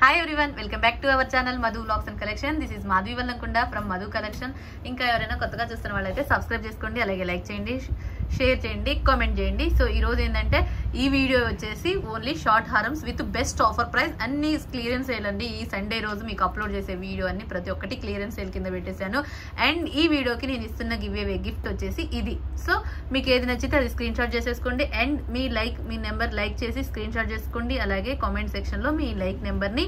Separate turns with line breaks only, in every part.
hi everyone welcome back to our channel Madhu vlogs and collection this is Madhavi Vallankunda from Madhu collection ఇంకా ఎవరైనా కొత్తగా చూస్తున్న వాళ్ళైతే సబ్స్క్రైబ్ చేసుకోండి అలాగే లైక్ చేయండి షేర్ చేయండి కామెంట్ చేయండి సో ఈ రోజు ఏంటంటే ఈ వీడియో వచ్చేసి ఓన్లీ షార్ట్ హారమ్స్ విత్ బెస్ట్ ఆఫర్ ప్రైస్ అన్ని క్లియరెన్స్ సేల్ అండి ఈ సండే రోజు మీకు అప్లోడ్ చేసే వీడియో అన్ని ప్రతి ఒక్కటి క్లియరెన్స్ సేల్ కింద పెట్టేశాను అండ్ ఈ వీడియోకి నేను ఇస్తున్న గివ్ అవే గిఫ్ట్ వచ్చేసి ఇది సో మీకు ఏది నచ్చితే అది స్క్రీన్ షాట్ చేసేసుకోండి అండ్ మీ లైక్ మీ నెంబర్ లైక్ చేసి స్క్రీన్ షాట్ చేసుకోండి అలాగే కామెంట్ సెక్షన్లో మీ లైక్ నెంబర్ని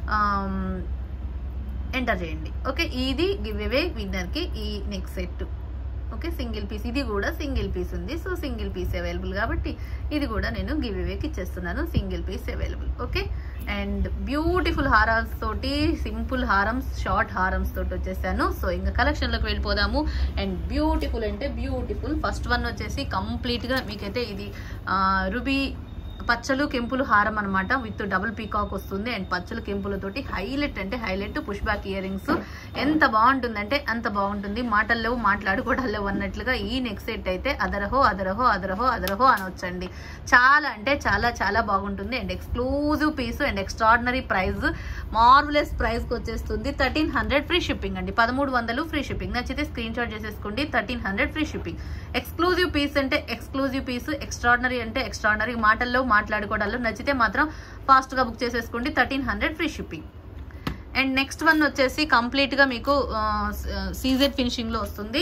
ఎంటర్ చేయండి ఓకే ఇది గివ్ అవే విన్నర్కి ఈ next set okay single piece ఇది కూడా సింగిల్ పీస్ ఉంది సో సింగిల్ పీస్ అవైలబుల్ కాబట్టి ఇది కూడా నేను గివ్ అవేకి ఇచ్చేస్తున్నాను single piece available okay and beautiful హారాల్స్ తోటి సింపుల్ హారమ్స్ షార్ట్ హారమ్స్ తోటి వచ్చేసాను సో ఇంకా కలెక్షన్లోకి వెళ్ళిపోదాము అండ్ బ్యూటిఫుల్ అంటే బ్యూటిఫుల్ ఫస్ట్ వన్ వచ్చేసి కంప్లీట్గా మీకైతే ఇది రుబీ పచ్చలు కెంపులు హారం అనమాట విత్ డబుల్ పీకాక్ వస్తుంది అండ్ పచ్చలు కెంపులతోటి హైలైట్ అంటే highlight push back year rings ఎంత బాగుంటుందంటే అంత బాగుంటుంది మాటల్లో మాట్లాడుకోవడాల్లో అన్నట్లుగా ఈ నెక్ సెట్ అయితే అదరహో అదరహో అదరహో అదరహో అనొచ్చండి చాలా అంటే చాలా చాలా బాగుంటుంది and exclusive piece and extraordinary price marvellous ప్రైస్కి వచ్చేస్తుంది థర్టీన్ హండ్రెడ్ ఫ్రీ షిప్పింగ్ అండి పదమూడు వందలు ఫ్రీ షిప్పింగ్ నచ్చితే స్క్రీన్ షాట్ చేసేసుకోండి thirteen hundred free shipping exclusive piece అంటే ఎక్స్క్లూజివ్ పీస్ ఎక్స్ట్రాడినరీ అంటే ఎక్స్ట్రాడినరీ మాటల్లో మాట్లాడుకోవడాల్లో నచ్చితే మాత్రం ఫాస్ట్గా బుక్ చేసేసుకోండి thirteen hundred free shipping and next one వచ్చేసి కంప్లీట్గా మీకు సీజెడ్ ఫినిషింగ్లో వస్తుంది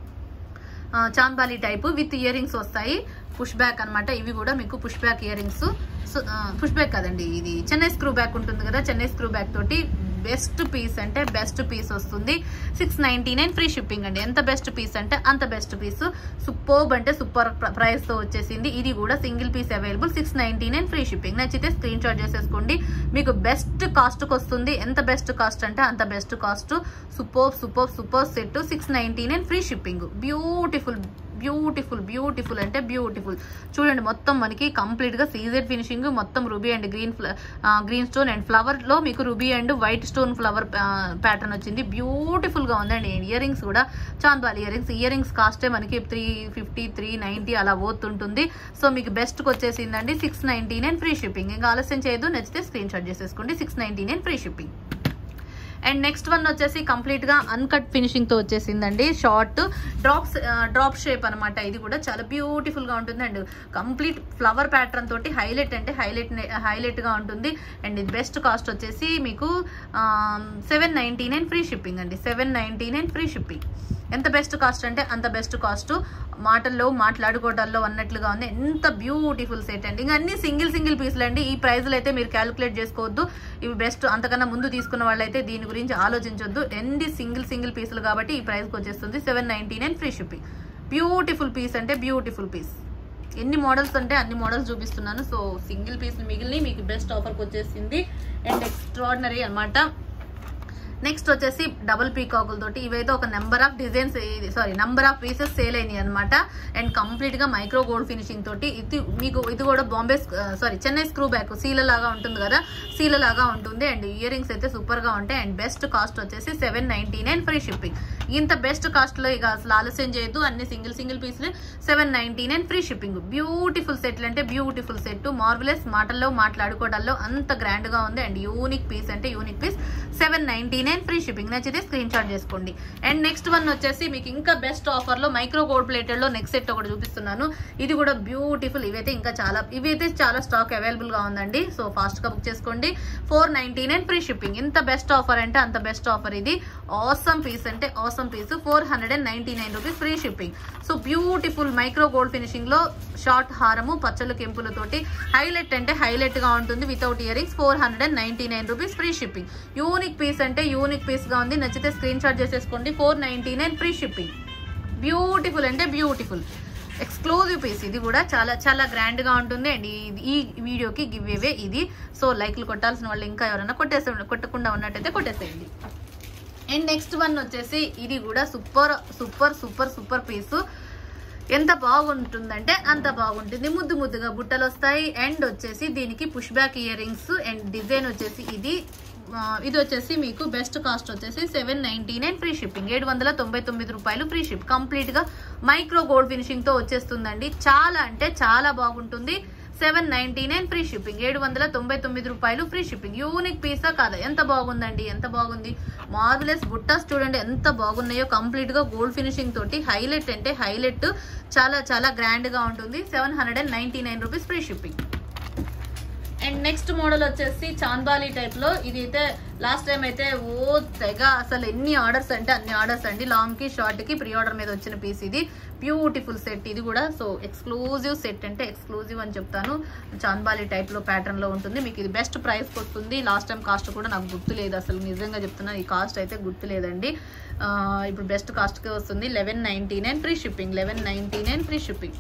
చాంబాలి టైపు విత్ ఇయర్ రింగ్స్ వస్తాయి పుష్ బ్యాక్ అనమాట ఇవి కూడా మీకు push back year rings push back కదండి ఇది చెన్నై స్క్రూ బ్యాక్ ఉంటుంది కదా చెన్నై స్క్రూ బ్యాక్ తోటి బెస్ట్ పీస్ అంటే బెస్ట్ పీస్ వస్తుంది six ninety nine free shipping అండి ఎంత బెస్ట్ పీస్ అంటే అంత బెస్ట్ పీస్ సూపర్బ్ అంటే సూపర్ ప్రైస్ తో వచ్చేసింది ఇది కూడా single piece available six ninety nine free shipping నచ్చితే స్క్రీన్ షాట్ చేసేసుకోండి మీకు బెస్ట్ కాస్ట్ వస్తుంది ఎంత బెస్ట్ కాస్ట్ అంటే అంత best cost super super super set six ninety nine free shipping beautiful beautiful beautiful అంటే బ్యూటిఫుల్ చూడండి మొత్తం మనకి కంప్లీట్ గా సీజెడ్ ఫినిషింగ్ మొత్తం ruby and green green stone and flower లో మీకు ruby and white stone flower pattern వచ్చింది beautiful గా ఉందండి ఇయర్ రింగ్స్ కూడా చాంద్వాల్ ఇయర్ రింగ్స్ ఇయర్ రింగ్స్ కాస్టే మనకి త్రీ ఫిఫ్టీ త్రీ నైన్టీ అలా పోతుంటుంది సో మీకు బెస్ట్ కి వచ్చేసిందండి six ninety nine free shipping ఇంకా ఆలస్యం చేయదు నచ్చితే స్క్రీన్ షాట్ చేసేసుకోండి six ninety nine free shipping and next one వచ్చేసి కంప్లీట్ గా అన్కట్ ఫినిషింగ్ తో వచ్చేసిందండి షార్ట్ డ్రాప్స్ డ్రాప్ షేప్ అనమాట ఇది కూడా చాలా బ్యూటిఫుల్ గా ఉంటుంది అండ్ కంప్లీట్ ఫ్లవర్ ప్యాటర్న్ తోటి హైలైట్ అంటే హైలైట్ హైలైట్ గా ఉంటుంది అండ్ ఇది బెస్ట్ కాస్ట్ వచ్చేసి మీకు seven ninety nine free shipping అండి seven ninety nine free shipping ఎంత బెస్ట్ కాస్ట్ అంటే అంత బెస్ట్ కాస్ట్ మాటల్లో మాట్లాడుకోవడాల్లో అన్నట్లుగా ఉంది ఎంత బ్యూటిఫుల్ సెట్ అండి ఇంకా అన్ని సింగిల్ సింగిల్ పీసులు అండి ఈ ప్రైజ్లు అయితే మీరు క్యాలిక్యులేట్ చేసుకోవద్దు ఇవి బెస్ట్ అంతకన్నా ముందు తీసుకున్న వాళ్ళైతే దీని గురించి ఆలోచించొద్దు ఎన్ని సింగిల్ సింగిల్ పీసులు కాబట్టి ఈ ప్రైస్కి వచ్చేస్తుంది seven ninety nine free shipping beautiful piece అంటే బ్యూటిఫుల్ పీస్ ఎన్ని మోడల్స్ అంటే అన్ని మోడల్స్ చూపిస్తున్నాను సో సింగిల్ పీస్ మిగిలిన మీకు బెస్ట్ ఆఫర్కి వచ్చేసింది అండ్ ఎక్స్ట్రాడినరీ అనమాట నెక్స్ట్ వచ్చేసి డబుల్ పీకాకులతోటి ఇవైతే ఒక number of designs sorry number of pieces sale అయినాయి అనమాట అండ్ కంప్లీట్ గా మైక్రో గోల్డ్ ఫినిషింగ్ తోటి ఇది మీకు ఇది కూడా Bombay sorry Chennai screw back సీల లాగా ఉంటుంది కదా సీల లాగా ఉంటుంది అండ్ ఇయర్ రింగ్స్ అయితే సూపర్ గా ఉంటాయి అండ్ బెస్ట్ కాస్ట్ వచ్చేసి seven ninety nine free shipping ఇంత బెస్ట్ కాస్ట్ లో ఇక అసలు ఆలస్యం చేయొద్దు అన్ని సింగిల్ సింగిల్ పీసులు seven ninety nine free shipping beautiful సెట్లు అంటే బ్యూటిఫుల్ సెట్ మార్వలెస్ మాటల్లో మాట్లాడుకోవడాల్లో అంత గ్రాండ్ గా ఉంది అండ్ యూనిక్ పీస్ అంటే unique piece seven ninety nine free shipping నచ్చితే స్క్రీన్ షాట్ చేసుకోండి అండ్ నెక్స్ట్ వన్ వచ్చేసి మీకు ఇంకా బెస్ట్ ఆఫర్ లో మైక్రో గోల్డ్ ప్లేటెడ్ లో నెక్స్ట్ సెట్ ఒకటి చూపిస్తున్నాను ఇది కూడా బ్యూటిఫుల్ ఇవైతే ఇంకా చాలా ఇవైతే చాలా స్టాక్ అవైలబుల్ గా ఉందండి సో ఫాస్ట్ గా బుక్ చేసుకోండి four ninety nine free shipping ఇంత బెస్ట్ ఆఫర్ అంటే అంత బెస్ట్ ఆఫర్ ఇది ఆసమ్ పీస్ అంటే awesome piece four hundred and ninety nine rupees free shipping so beautiful micro gold finishing లో షార్ట్ హారము పచ్చలు కెంపులతోటి హైలైట్ అంటే హైలైట్ గా ఉంటుంది without ear rings four hundred and ninety nine rupees free shipping unique piece అంటే unique piece గా ఉంది నచ్చితే స్క్రీన్ షాట్ చేసేసుకోండి four ninety nine free shipping beautiful అంటే బ్యూటిఫుల్ ఎక్స్క్లూజివ్ పీస్ ఇది కూడా చాలా చాలా గ్రాండ్ గా ఉంటుంది అండ్ ఈ వీడియోకి గివ్ అవే ఇది సో లైక్లు కొట్టాల్సిన వాళ్ళు ఇంకా ఎవరైనా కొట్టేసే కొట్టకుండా ఉన్నట్టయితే కొట్టేసేయండి అండ్ నెక్స్ట్ వన్ వచ్చేసి ఇది కూడా super super super super piece ఎంత బాగుంటుందంటే అంత బాగుంటుంది ముద్దు ముద్దుగా బుట్టలు వస్తాయి అండ్ వచ్చేసి దీనికి push back year rings and design వచ్చేసి ఇది ఇది వచ్చేసి మీకు బెస్ట్ కాస్ట్ వచ్చేసి seven ninety nine free shipping ఏడు వందల తొంభై తొమ్మిది రూపాయలు ఫ్రీ షిప్ కంప్లీట్ గా మైక్రో గోల్డ్ ఫినిషింగ్ తో వచ్చేస్తుందండి చాలా అంటే చాలా బాగుంటుంది seven ninety nine free shipping ఏడు వందల తొంభై తొమ్మిది రూపాయలు ఫ్రీ షిప్పింగ్ యూనిక్ పీసా కాదా ఎంత బాగుందండి ఎంత బాగుంది మార్వెలెస్ బుట్టాస్ చూడండి ఎంత బాగున్నాయో కంప్లీట్ గా గోల్డ్ ఫినిషింగ్ తోటి హైలైట్ అంటే హైలైట్ చాలా చాలా గ్రాండ్ గా ఉంటుంది seven hundred and ninety nine rupees free shipping and next model వచ్చేసి చాందాలి టైప్ లో ఇది అయితే లాస్ట్ టైం అయితే ఓ తెగ అసలు ఎన్ని ఆర్డర్స్ అంటే అన్ని ఆర్డర్స్ అండి లాంగ్ కి షార్ట్ కి ప్రీ ఆర్డర్ మీద వచ్చిన పీస్ ఇది బ్యూటిఫుల్ సెట్ ఇది కూడా సో ఎక్స్క్లూజివ్ సెట్ అంటే ఎక్స్క్లూజివ్ అని చెప్తాను చాందాలి టైప్ లో ప్యాటర్న్ లో ఉంటుంది మీకు ఇది బెస్ట్ ప్రైస్ వస్తుంది లాస్ట్ టైం కాస్ట్ కూడా నాకు గుర్తు లేదు అసలు నిజంగా చెప్తున్నా ఈ కాస్ట్ అయితే గుర్తు లేదండి ఆ, ఇప్పుడు బెస్ట్ కాస్ట్ కి వస్తుంది eleven ninety nine free shipping eleven ninety nine free shipping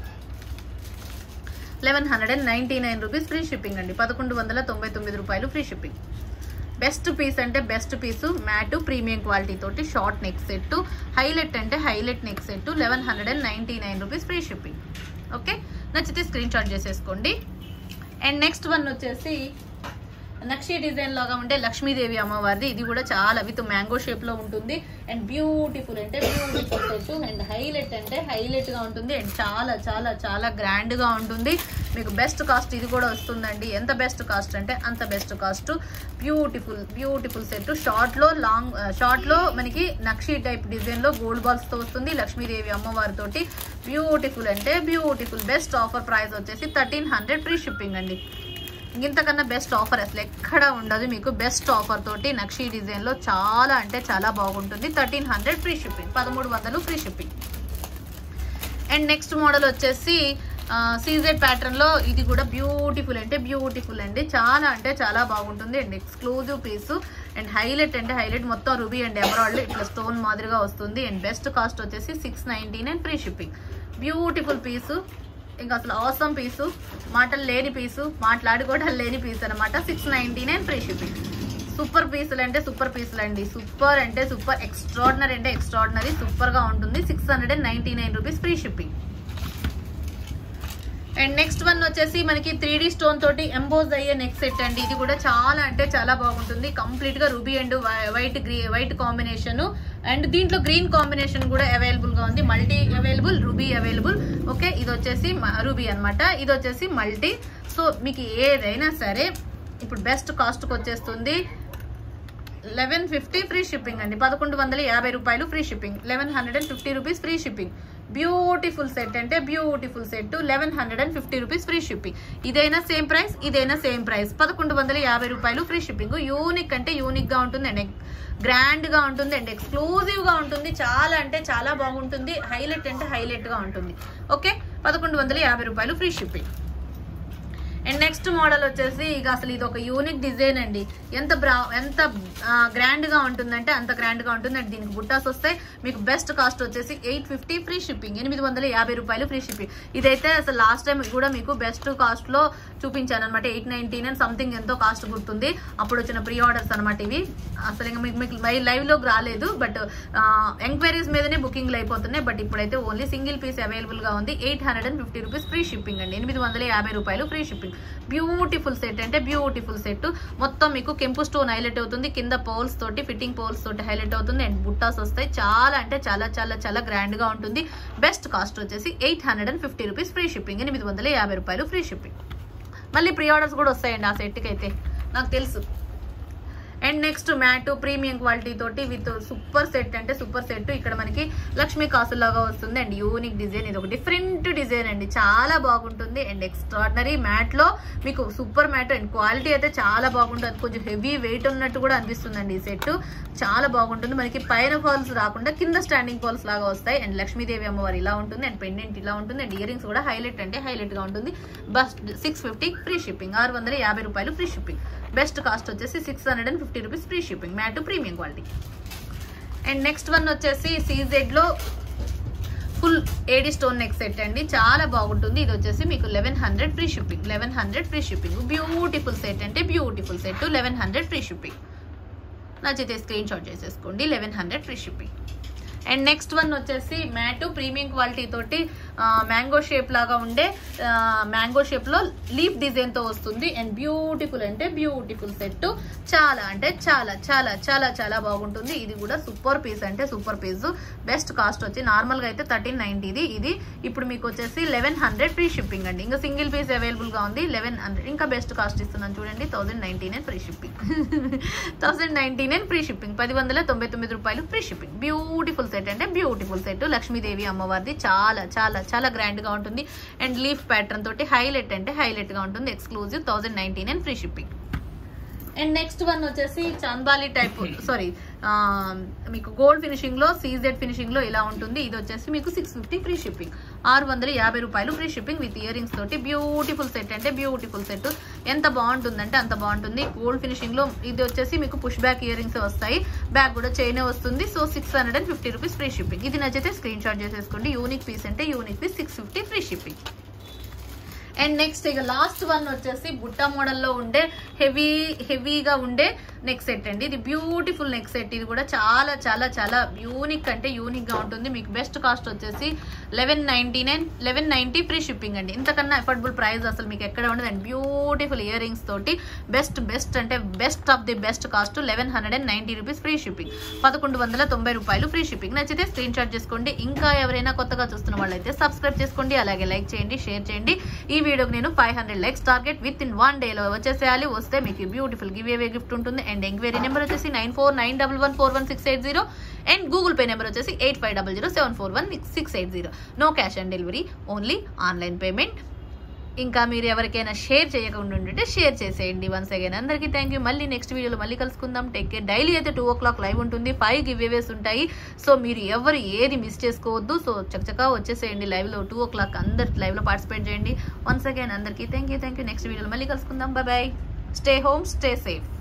eleven hundred and ninety nine rupees free shipping అండి పదకొండు వందల తొంభై తొమ్మిది రూపాయలు ఫ్రీ షిప్పింగ్ బెస్ట్ పీస్ అంటే best piece matte premium quality తోటి షార్ట్ నెక్ సెట్ హైలైట్ అంటే highlight neck set eleven hundred and ninety nine rupees free shipping okay నచ్చితే స్క్రీన్ షాట్ చేసేసుకోండి అండ్ నెక్స్ట్ వన్ వచ్చేసి నక్షి డిజైన్ లాగా ఉంటే లక్ష్మీదేవి అమ్మవారిది ఇది కూడా చాలా విత్ మ్యాంగో షేప్ లో ఉంటుంది అండ్ బ్యూటిఫుల్ అంటే బ్యూటిఫుల్ సెట్ అండ్ హైలైట్ అంటే హైలైట్ గా ఉంటుంది అండ్ చాలా చాలా చాలా గ్రాండ్ గా ఉంటుంది మీకు బెస్ట్ కాస్ట్ ఇది కూడా వస్తుందండి ఎంత బెస్ట్ కాస్ట్ అంటే అంత best cost beautiful beautiful set short లో లాంగ్ షార్ట్ లో మనకి నక్షి టైప్ డిజైన్ లో గోల్డ్ బాల్స్ తో వస్తుంది లక్ష్మీదేవి అమ్మవారి తోటి బ్యూటిఫుల్ అంటే బ్యూటిఫుల్ బెస్ట్ ఆఫర్ ప్రైస్ వచ్చేసి థర్టీన్ హండ్రెడ్ ఫ్రీ షిప్పింగ్ అండి ఇంతకన్నా బెస్ట్ ఆఫర్ అసలు ఎక్కడ ఉండదు మీకు బెస్ట్ ఆఫర్ తోటి నక్షి డిజైన్ లో చాలా అంటే చాలా బాగుంటుంది థర్టీన్ హండ్రెడ్ ఫ్రీ షిప్పింగ్ పదమూడు వందలు free shipping and next model వచ్చేసి సీజెడ్ ప్యాటర్న్ లో ఇది కూడా బ్యూటిఫుల్ అంటే బ్యూటిఫుల్ అండి చాలా అంటే చాలా బాగుంటుంది and exclusive piece and highlight అంటే హైలైట్ మొత్తం రూబీ అండ్ ఎమరాల్డ్ ఇట్లా స్టోన్ మాదిరిగా వస్తుంది అండ్ బెస్ట్ కాస్ట్ వచ్చేసి six ninety nine free shipping beautiful piece ఇంకా అసలు అవసరం పీసు మాటలు లేని పీసు మాట్లాడుకోవడం లేని పీస్ అనమాట six ninety nine free shipping super పీసులు అంటే సూపర్ పీసులు అండి సూపర్ అంటే సూపర్ ఎక్స్ట్రాడినరీ అంటే ఎక్స్ట్రాడినరీ సూపర్ గా ఉంటుంది six hundred and ninety nine rupees free shipping and next one వచ్చేసి మనకి త్రీ డి స్టోన్ తోటి ఎంబోజ్ అయ్యే నెక్ సెట్ అండి ఇది కూడా చాలా అంటే చాలా బాగుంటుంది కంప్లీట్ గా రూబీ అండ్ వైట్ గ్రీ వైట్ కాంబినేషన్ అండ్ దీంట్లో గ్రీన్ కాంబినేషన్ కూడా అవైలబుల్ గా ఉంది multi available ruby available okay ఇది వచ్చేసి రూబీ అన్నమాట ఇది వచ్చేసి మల్టీ సో మీకు ఏదైనా సరే ఇప్పుడు బెస్ట్ కాస్ట్కి వచ్చేస్తుంది లెవెన్ ఫిఫ్టీ ఫ్రీ షిప్పింగ్ అండి పదకొండు వందల యాభై రూపాయలు free shipping eleven hundred and fifty rupees free shipping beautiful set అంటే beautiful set eleven hundred and fifty rupees free shipping ఇదైనా సేమ్ ప్రైస్ ఇదైనా సేమ్ ప్రైస్ పదకొండు వందల యాభై రూపాయలు ఫ్రీ షిప్పింగ్ యూనిక్ అంటే యూనిక్ గా ఉంటుంది అండ్ గ్రాండ్ గా ఉంటుంది అండ్ ఎక్స్క్లూజివ్ గా ఉంటుంది చాలా అంటే చాలా బాగుంటుంది హైలైట్ అంటే హైలైట్ గా ఉంటుంది ఓకే పదకొండు వందల యాభై రూపాయలు free shipping and next model వచ్చేసి ఇక అసలు ఇది ఒక యూనిక్ డిజైన్ అండి ఎంత బ్రా ఎంత గ్రాండ్ గా ఉంటుందంటే అంత గ్రాండ్ గా ఉంటుంది అండ్ దీనికి బుట్టాస్ వస్తాయి మీకు బెస్ట్ కాస్ట్ వచ్చేసి ఎయిట్ ఫిఫ్టీ ఫ్రీ షిప్పింగ్ ఎనిమిది వందల యాభై రూపాయలు ఫ్రీ షిప్పింగ్ ఇదైతే అసలు లాస్ట్ టైం కూడా మీకు బెస్ట్ కాస్ట్ లో చూపించాను అనమాట ఎయిట్ నైన్టీ నైన్ సంథింగ్ ఎంతో కాస్ట్ గుర్తుంది అప్పుడు వచ్చిన ప్రీ ఆర్డర్స్ అనమాట ఇవి అసలు ఇంకా మీకు మీకు లైవ్ లోకి రాలేదు బట్ ఎంక్వైరీస్ మీదనే బుకింగ్లు అయిపోతున్నాయి బట్ ఇప్పుడైతే ఓన్లీ సింగిల్ పీస్ అవైలబుల్ గా ఉంది eight hundred and fifty rupees free shipping అండి ఎనిమిది వందల యాభై రూపాయలు ఫ్రీ షిప్పింగ్ బ్యూటిఫుల్ సెట్ అంటే బ్యూటిఫుల్ సెట్ మొత్తం మీకు కెంపు స్టోన్ హైలైట్ అవుతుంది కింద పోల్స్ తోటి ఫిట్టింగ్ పోల్స్ తోటి హైలైట్ అవుతుంది అండ్ బుట్టాస్ వస్తాయి చాలా అంటే చాలా చాలా చాలా గ్రాండ్ గా ఉంటుంది బెస్ట్ కాస్ట్ వచ్చేసి eight hundred and fifty rupees free shipping ఎనిమిది వందల యాభై రూపాయలు ఫ్రీ షిప్పింగ్ మళ్ళీ ప్రీ ఆర్డర్స్ కూడా వస్తాయండి ఆ సెట్కి అయితే నాకు తెలుసు and next matte premium quality తోటి విత్ సూపర్ సెట్ అంటే సూపర్ సెట్ ఇక్కడ మనకి లక్ష్మీ కాసుల్ లాగా వస్తుంది అండ్ యూనిక్ డిజైన్ ఇది ఒక డిఫరెంట్ డిజైన్ అండి చాలా బాగుంటుంది అండ్ ఎక్స్ట్రాడినరీ మ్యాట్ లో మీకు సూపర్ మ్యాట్ అండ్ క్వాలిటీ అయితే చాలా బాగుంటుంది కొంచెం హెవీ వెయిట్ ఉన్నట్టు కూడా అనిపిస్తుందండి ఈ సెట్ చాలా బాగుంటుంది మనకి పైన ఫాల్స్ రాకుండా కింద స్టాండింగ్ ఫాల్స్ లాగా వస్తాయి అండ్ లక్ష్మీదేవి అమ్మవారు ఇలా ఉంటుంది అండ్ పెండెంట్ ఇలా ఉంటుంది అండ్ ఇయర్ రింగ్స్ కూడా హైలైట్ అంటే హైలైట్ గా ఉంటుంది బస్ సిక్స్ ఫిఫ్టీ ఫ్రీ షిప్పింగ్ ఆరు వందల యాభై రూపాయలు ఫ్రీ షిప్పింగ్ బెస్ట్ కాస్ట్ వచ్చేసి six hundred and fifty rupees free shipping matte premium quality and next one వచ్చేసి సీజెడ్ లో full A D stone neck set అండి చాలా బాగుంటుంది ఇది వచ్చేసి మీకు eleven hundred free shipping eleven hundred free shipping beautiful set అంటే beautiful set eleven hundred free shipping నచ్చితే స్క్రీన్ షాట్ చేసేసుకోండి eleven hundred free shipping and next one వచ్చేసి మ్యాట్ ప్రీమియం క్వాలిటీ తోటి మ్యాంగో షేప్ లాగా ఉండే మ్యాంగో షేప్ లో leaf design తో వస్తుంది అండ్ బ్యూటిఫుల్ అంటే బ్యూటిఫుల్ సెట్ చాలా అంటే చాలా చాలా చాలా చాలా బాగుంటుంది ఇది కూడా సూపర్ పీస్ అంటే సూపర్ పీస్ బెస్ట్ కాస్ట్ వచ్చి నార్మల్ గా అయితే థర్టీన్ నైన్టీది ఇది ఇప్పుడు మీకు వచ్చేసి లెవెన్ హండ్రెడ్ ఫ్రీ షిప్పింగ్ అండి ఇంకా సింగిల్ పీస్ అవైలబుల్ గా ఉంది లెవెన్ హండ్రెడ్ ఇంకా బెస్ట్ కాస్ట్ ఇస్తున్నాను చూడండి thousand ninety nine free shipping thousand ninety nine free shipping పది వందల తొంభై తొమ్మిది రూపాయలు ఫ్రీ షిప్పింగ్ బ్యూటిఫుల్ సెట్ అంటే బ్యూటిఫుల్ సెట్ లక్ష్మీదేవి అమ్మవారిది చాలా చాలా చాలా గ్రాండ్ గా ఉంటుంది అండ్ లీఫ్ ప్యాటర్న్ తోటి హైలైట్ అంటే హైలైట్ గా ఉంటుంది exclusive thousand ninety nine free shipping and next one వచ్చేసి చాంబాలి టైప్ సారీ మీకు గోల్డ్ ఫినిషింగ్ లో సీజెడ్ ఫినిషింగ్ లో ఇలా ఉంటుంది ఇది వచ్చేసి మీకు సిక్స్ ఫిఫ్టీ ఫ్రీ షిప్పింగ్ ఆరు వందల యాభై రూపాయలు free shipping with year earrings తోటి బ్యూటిఫుల్ సెట్ అంటే బ్యూటిఫుల్ సెట్ ఎంత బాగుంటుందంటే అంత బాగుంటుంది గోల్డ్ ఫినిషింగ్ లో ఇది వచ్చేసి మీకు పుష్ బ్యాక్ ఇయర్ రింగ్స్ వస్తాయి బ్యాక్ కూడా చైన్ వస్తుంది so six hundred and fifty rupees free shipping ఇది నచ్చితే స్క్రీన్ షాట్ చేసేసుకోండి యూనిక్ పీస్ అంటే unique piece six fifty free shipping and next ఇక లాస్ట్ వన్ వచ్చేసి బుట్ట మోడల్లో ఉండే హెవీ హెవీగా ఉండే నెక్ సెట్ అండి ఇది బ్యూటిఫుల్ నెక్ సెట్ ఇది కూడా చాలా చాలా చాలా యూనిక్ అంటే యూనిక్ గా ఉంటుంది మీకు బెస్ట్ కాస్ట్ వచ్చేసి eleven ninety nine eleven ninety free shipping అండి ఇంతకన్నా అఫోర్డబుల్ ప్రైస్ అసలు మీకు ఎక్కడ ఉండదు అండ్ బ్యూటిఫుల్ ఇయర్ రింగ్స్ తోటి బెస్ట్ బెస్ట్ అంటే best of the best cost eleven hundred and ninety rupees free shipping పదకొండు వందల తొంభై రూపాయలు ఫ్రీ షిప్పింగ్ నచ్చితే స్క్రీన్ షాట్ చేసుకోండి ఇంకా ఎవరైనా కొత్తగా చూస్తున్న వాళ్ళైతే సబ్స్క్రైబ్ చేసుకోండి అలాగే లైక్ చేయండి షేర్ చేయండి ఈ వీడియోకి నేను five hundred likes target within one డేలో వచ్చేసేయాలి వస్తే మీకు బ్యూటిఫుల్ గివ్ అవే గిఫ్ట్ ఉంటుంది అండ్ ఎంక్వైరీ నెంబర్ వచ్చేసి nine four nine double one four one six eight zero and Google Pay number వచ్చేసి eight five double zero seven four one six eight zero no cash on delivery only online payment ఇంకా మీరు ఎవరికైనా share చేయకుండా ఉంటే share చేసేయండి once again అందరికీ thank you మళ్ళీ next వీడియోలో మళ్ళీ కలుసుకుందాం టేక్ కేర్ డైలీ అయితే టూ ఓ క్లాక్ లైవ్ ఉంటుంది ఫైవ్ గివ్ అవేస్ ఉంటాయి సో మీరు ఎవరు ఏది మిస్ చేసుకోవద్దు సో చక్కచక్క వచ్చేసేయండి లైవ్లో టూ ఓ క్లాక్ అందరు లైవ్లో పార్టిసిపేట్ చేయండి వన్స్ అగైన్ అందరికీ thank you thank you next వీడియోలో మళ్ళీ కలుసుకుందాం bye bye stay home stay safe